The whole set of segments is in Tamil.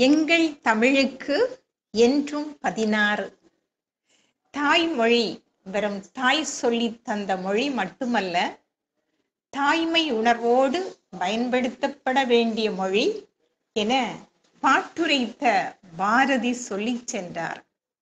எங்கள் தமிழுக்கு என்றும் பதினாறு தாய்மொழி வெறும் தாய் சொல்லி தந்த மொழி மட்டுமல்ல தாய்மை உணர்வோடு பயன்படுத்தப்பட வேண்டிய மொழி என பாட்டுரைத்த பாரதி சொல்லிச் சென்றார்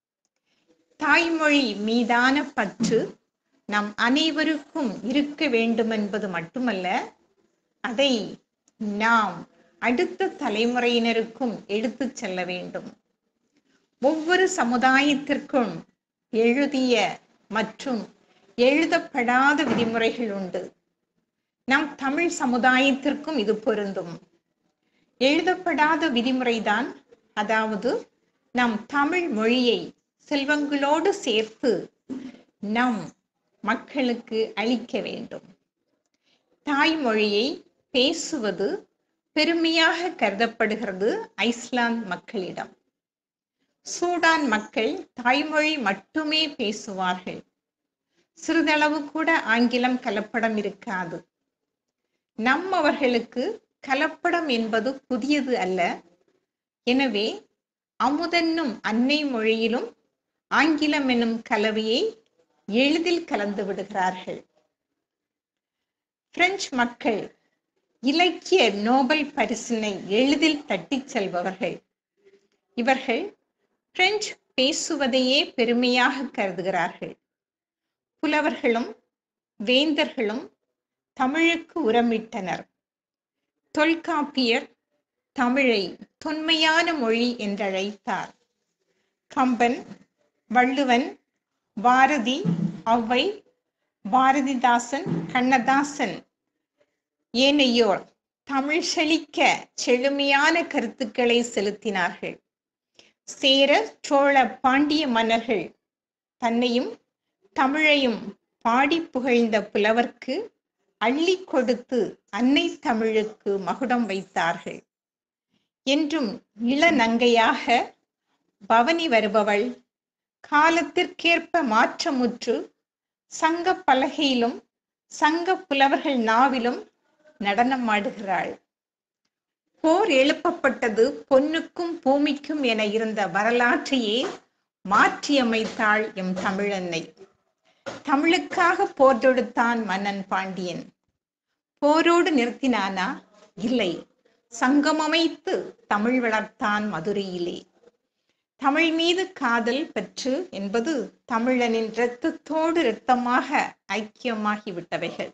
தாய்மொழி மீதான பற்று நம் அனைவருக்கும் இருக்க வேண்டும் என்பது மட்டுமல்ல அதை நாம் அடுத்த தலைமுறையினருக்கும் எடுத்துச் செல்ல வேண்டும் ஒவ்வொரு சமுதாயத்திற்கும் எழுதிய மற்றும் எழுதப்படாத விதிமுறைகள் உண்டு நம் தமிழ் சமுதாயத்திற்கும் இது பொருந்தும் எழுதப்படாத விதிமுறைதான் அதாவது நம் தமிழ் மொழியை செல்வங்களோடு சேர்த்து நம் மக்களுக்கு அளிக்க வேண்டும் தாய்மொழியை பேசுவது பெருமையாக கருதப்படுகிறது ஐஸ்லாந்து மக்களிடம் சூடான் மக்கள் தாய்மொழி மட்டுமே பேசுவார்கள் சிறிதளவு கூட ஆங்கிலம் கலப்படம் இருக்காது நம்மவர்களுக்கு கலப்படம் என்பது புதியது அல்ல எனவே அமுதென்னும் அன்னை மொழியிலும் ஆங்கிலம் என்னும் கலவையை எளிதில் கலந்து விடுகிறார்கள் பிரெஞ்சு மக்கள் இலக்கிய நோபல் பரிசினை எளிதில் தட்டிச் செல்பவர்கள் இவர்கள் பிரெஞ்சு பேசுவதையே பெருமையாக கருதுகிறார்கள் புலவர்களும் வேந்தர்களும் தமிழுக்கு உரமிட்டனர் தொல்காப்பியர் தமிழை தொன்மையான மொழி என்றழைத்தார் கம்பன் வள்ளுவன் பாரதி ஔவை பாரதிதாசன் கண்ணதாசன் ஏனையோர் தமிழ் செழிக்க செழுமையான கருத்துக்களை செலுத்தினார்கள் சேர சோழ பாண்டிய மன்னர்கள் தன்னையும் தமிழையும் பாடி புகழ்ந்த புலவர்க்கு அள்ளி கொடுத்து அன்னை தமிழுக்கு மகுடம் வைத்தார்கள் என்றும் இளநங்கையாக பவனி வருபவள் காலத்திற்கேற்ப மாற்றமுற்று சங்க பலகையிலும் சங்க புலவர்கள் நாவிலும் நடனம் ஆடுகிறாள் போர் எழுப்பப்பட்டது பொன்னுக்கும் பூமிக்கும் என இருந்த வரலாற்றையே மாற்றியமைத்தாள் எம் தமிழன்னை தமிழுக்காக போர் தொடுத்தான் மன்னன் பாண்டியன் போரோடு நிறுத்தினானா இல்லை சங்கமமைத்து தமிழ் வளர்த்தான் மதுரையிலே தமிழ் மீது காதல் பெற்று என்பது தமிழனின் இரத்தத்தோடு இரத்தமாக ஐக்கியமாகி விட்டவைகள்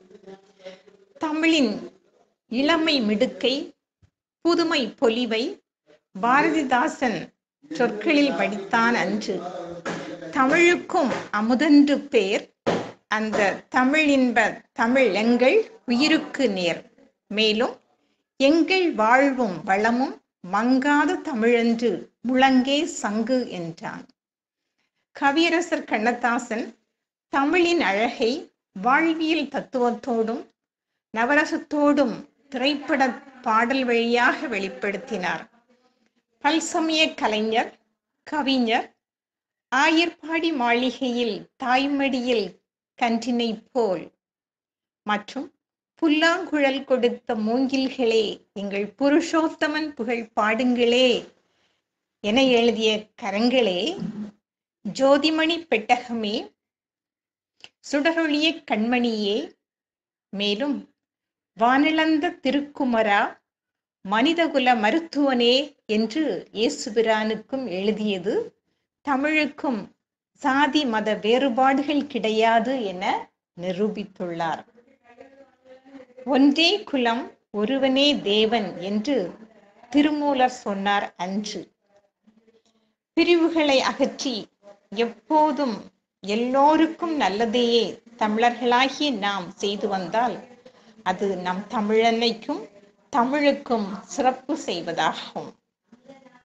தமிழின் இளமை மிடுக்கை புதுமை பொலிவை பாரதிதாசன் சொற்களில் படித்தான் அன்று தமிழுக்கும் அமுதன்று பேர் அந்த தமிழின்ப தமிழ் எங்கள் உயிருக்கு நேர் மேலும் எங்கள் வாழ்வும் வளமும் மங்காத தமிழன்று முழங்கே சங்கு என்றான் கவியரசர் கண்ணதாசன் தமிழின் அழகை வாழ்வியல் தத்துவத்தோடும் நவரசத்தோடும் திரைப்பட பாடல் வழியாக வெளிப்படுத்தினார் பல்சமய கலைஞர் கவிஞர் ஆயர்பாடி மாளிகையில் தாய்மடியில் கன்றினை போல் மற்றும் புல்லாங்குழல் கொடுத்த மூங்கில்களே எங்கள் புருஷோத்தமன் புகழ் பாடுங்களே என எழுதிய கரங்களே ஜோதிமணி பெட்டகமே சுடரொளிய கண்மணியே மேலும் வானிழந்த திருக்குமரா மனிதகுல மருத்துவனே என்று இயேசுபிரானுக்கும் எழுதியது தமிழுக்கும் சாதி மத வேறுபாடுகள் கிடையாது என நிரூபித்துள்ளார் ஒன்றே குலம் ஒருவனே தேவன் என்று திருமூலர் சொன்னார் அன்று பிரிவுகளை அகற்றி எப்போதும் எல்லோருக்கும் நல்லதையே தமிழர்களாகிய நாம் செய்து வந்தால் அது நம் தமிழன்னைக்கும் தமிழுக்கும் சிறப்பு செய்வதாகும்